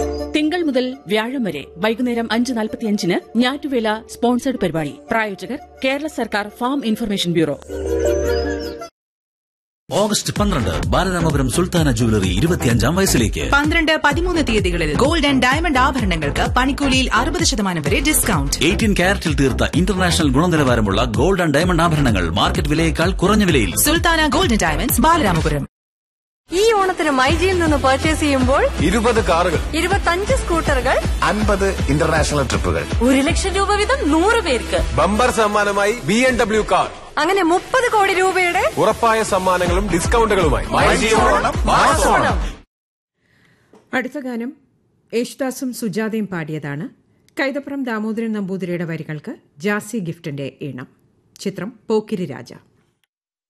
തിങ്കൾ മുതൽ വ്യാഴം വരെ വൈകുന്നേരം അഞ്ച് നാൽപ്പത്തിയഞ്ചിന് ഞാറ്റുവേല സ്പോൺസർഡ് പരിപാടി പ്രായോജകർ കേരള സർക്കാർ ഫാം ഇൻഫർമേഷൻ ബ്യൂറോ ഓഗസ്റ്റ് പന്ത്രണ്ട് ബാലരാമപുരം സുൽത്താന ജുവലറി ഇരുപത്തിയഞ്ചാം വയസ്സിലേക്ക് പന്ത്രണ്ട് പതിമൂന്ന് തീയതികളിൽ ഗോൾഡ് ആൻഡ് ഡയമണ്ട് ആഭരണങ്ങൾക്ക് പണിക്കൂലിയിൽ അറുപത് ശതമാനം വരെ ഡിസ്കൗണ്ട് എയ്റ്റീൻ ക്യാരറ്റിൽ തീർത്ത ഇന്റർനാഷണൽ ഗുണനിലവാരമുള്ള ഗോൾഡ് ആൻഡ് ഡയമണ്ട് ആഭരണങ്ങൾ മാർക്കറ്റ് വിലയേക്കാൾ കുറഞ്ഞ വിലയിൽ സുൽത്താന ഗോൾഡ് ഡയമണ്ട്സ് ബാലരാമപുരം ഈ ഓണത്തിന് മൈജിയിൽ നിന്ന് പർച്ചേസ് ചെയ്യുമ്പോൾ ഇരുപത് കാറുകൾ ഇരുപത്തഞ്ച് സ്കൂട്ടറുകൾ അൻപത് ഇന്റർനാഷണൽ ട്രിപ്പുകൾ ഒരു ലക്ഷം രൂപ വീതം നൂറ് പേർക്ക് ബമ്പർ സമ്മാനമായി ബി എം ഡബ്ല്യു കാർ അങ്ങനെ മുപ്പത് കോടി രൂപയുടെ ഉറപ്പായ സമ്മാനങ്ങളും ഡിസ്കൗണ്ടുകളുമായി അടുത്ത ഗാനം യേശുദാസും സുജാതയും പാടിയതാണ് കൈതപ്പുറം ദാമോദരൻ നമ്പൂതിരിയുടെ വരികൾക്ക് ജാസി ഗിഫ്റ്റിന്റെ ഈണം ചിത്രം പോക്കിരി രാജ